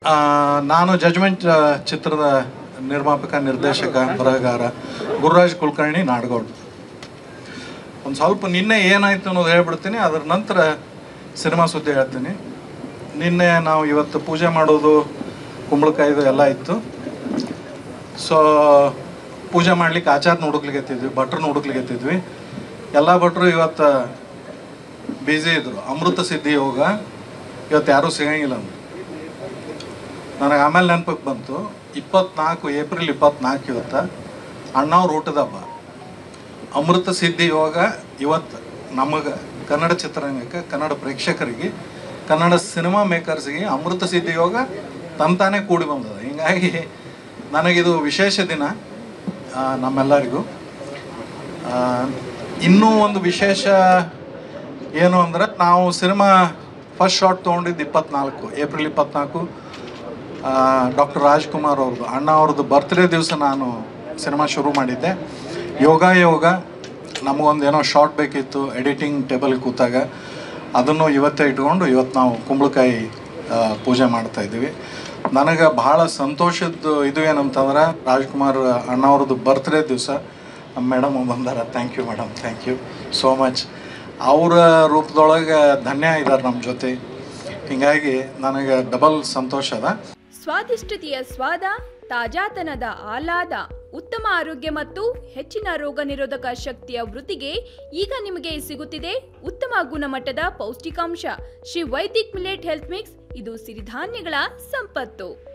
ಆ, ನಾನು ಜಜ್ಮೆಂಟ್ ಚಿತ್ರದ ನಿರ್ಮಾಪಕ ನಿರ್ದೇಶಕ ಬರಹಗಾರ ಗುರುರಾಜ್ ಕುಲಕರ್ಣಿ ನಾಡಗೌಡ್ ಒಂದು ಸ್ವಲ್ಪ ನಿನ್ನೆ ಏನಾಯ್ತು ಅನ್ನೋದು ಹೇಳ್ಬಿಡ್ತೀನಿ ಅದ್ರ ನಂತರ ಸಿನಿಮಾ ಸುದ್ದಿ ಹೇಳ್ತೀನಿ ನಿನ್ನೆ ನಾವು ಇವತ್ತು ಪೂಜೆ ಮಾಡೋದು ಕುಂಬಳಕಾಯ್ದು ಎಲ್ಲ ಇತ್ತು ಸೊ ಪೂಜೆ ಮಾಡ್ಲಿಕ್ಕೆ ಆಚಾರ ಹುಡುಕ್ಲಿಕ್ಕೆ ಎತ್ತಿದ್ವಿ ಭಟ್ರನ್ನ ಹುಡುಕ್ಲಿಕ್ಕೆ ಎತ್ತಿದ್ವಿ ಎಲ್ಲ ಭಟ್ರು ಇವತ್ತು ಬ್ಯುಸಿ ಇದ್ರು ಅಮೃತ ಸಿದ್ಧಿ ಯೋಗ ಇವತ್ತು ಯಾರೂ ಸಿಗಂಗಿಲ್ಲ ಅಂದ್ರು ನನಗೆ ಆಮೇಲೆ ನೆನಪಕ್ಕೆ ಬಂತು ಇಪ್ಪತ್ನಾಲ್ಕು ಏಪ್ರಿಲ್ ಇಪ್ಪತ್ನಾಲ್ಕು ಇವತ್ತು ಅಣ್ಣವ್ರ ಊಟದ ಹಬ್ಬ ಅಮೃತ ಸಿದ್ಧಿ ಯೋಗ ಇವತ್ತು ನಮಗೆ ಕನ್ನಡ ಚಿತ್ರರಂಗಕ್ಕೆ ಕನ್ನಡ ಪ್ರೇಕ್ಷಕರಿಗೆ ಕನ್ನಡ ಸಿನಿಮಾ ಮೇಕರ್ಸ್ಗೆ ಅಮೃತ ಸಿದ್ಧಿ ಯೋಗ ತಂತಾನೆ ಕೂಡಿ ಬಂದದ ಹಿಂಗಾಗಿ ನನಗಿದು ವಿಶೇಷ ದಿನ ಆ, ನಮ್ಮೆಲ್ಲರಿಗೂ ಆ, ಇನ್ನೂ ಒಂದು ವಿಶೇಷ ಏನು ಅಂದ್ರೆ ನಾವು ಸಿನಿಮಾ ಫಸ್ಟ್ ಶಾಟ್ ತೊಗೊಂಡಿದ್ದು ಇಪ್ಪತ್ನಾಲ್ಕು ಏಪ್ರಿಲ್ ಇಪ್ಪತ್ನಾಲ್ಕು ಡಾಕ್ಟರ್ ರಾಜ್ಕುಮಾರ್ ಅವ್ರದ್ದು ಅಣ್ಣ ಅವ್ರದ್ದು ಬರ್ತ್ಡೇ ದಿವಸ ನಾನು ಸಿನಿಮಾ ಶುರು ಮಾಡಿದ್ದೆ ಯೋಗ ಯೋಗ ನಮಗೊಂದು ಏನೋ ಶಾರ್ಟ್ ಬೇಕಿತ್ತು ಎಡಿಟಿಂಗ್ ಟೇಬಲ್ ಕೂತಾಗ ಅದನ್ನು ಇವತ್ತೇ ಇಟ್ಕೊಂಡು ಇವತ್ತು ನಾವು ಕುಂಬಳಕಾಯಿ ಆ, ಪೂಜೆ ಮಾಡ್ತಾ ಇದ್ದೀವಿ ನನಗೆ ಬಹಳ ಸಂತೋಷದ ಇದು ಏನಂತಂದ್ರೆ ರಾಜ್ಕುಮಾರ್ ಅಣ್ಣ ಅವ್ರದ್ದು ಬರ್ತ್ಡೇ ದಿವಸ ನಮ್ಮ ಮೇಡಮ್ ಬಂದಾರ thank you madam thank you so much ಅವರ ರೂಪದೊಳಗೆ ಧನ್ಯ ಇದ್ದಾರೆ ನಮ್ಮ ಜೊತೆ ಹೀಗಾಗಿ ನನಗೆ ಡಬಲ್ ಸಂತೋಷ ಅದ ಸ್ವಾದಿಷ್ಟತೆಯ ಸ್ವಾದ ತಾಜಾತನದ ಆಹ್ಲಾದ ಉತ್ತಮ ಆರೋಗ್ಯ ಮತ್ತು ಹೆಚ್ಚಿನ ರೋಗ ನಿರೋಧಕ ಶಕ್ತಿಯ ವೃತ್ತಿಗೆ ಈಗ ನಿಮಗೆ ಸಿಗುತ್ತಿದೆ ಉತ್ತಮ ಗುಣಮಟ್ಟದ ಪೌಷ್ಟಿಕಾಂಶ Shri Vaidik millet health mix ಇದು ಸಿರಿಧಾನ್ಯಗಳ ಸಂಪತ್ತು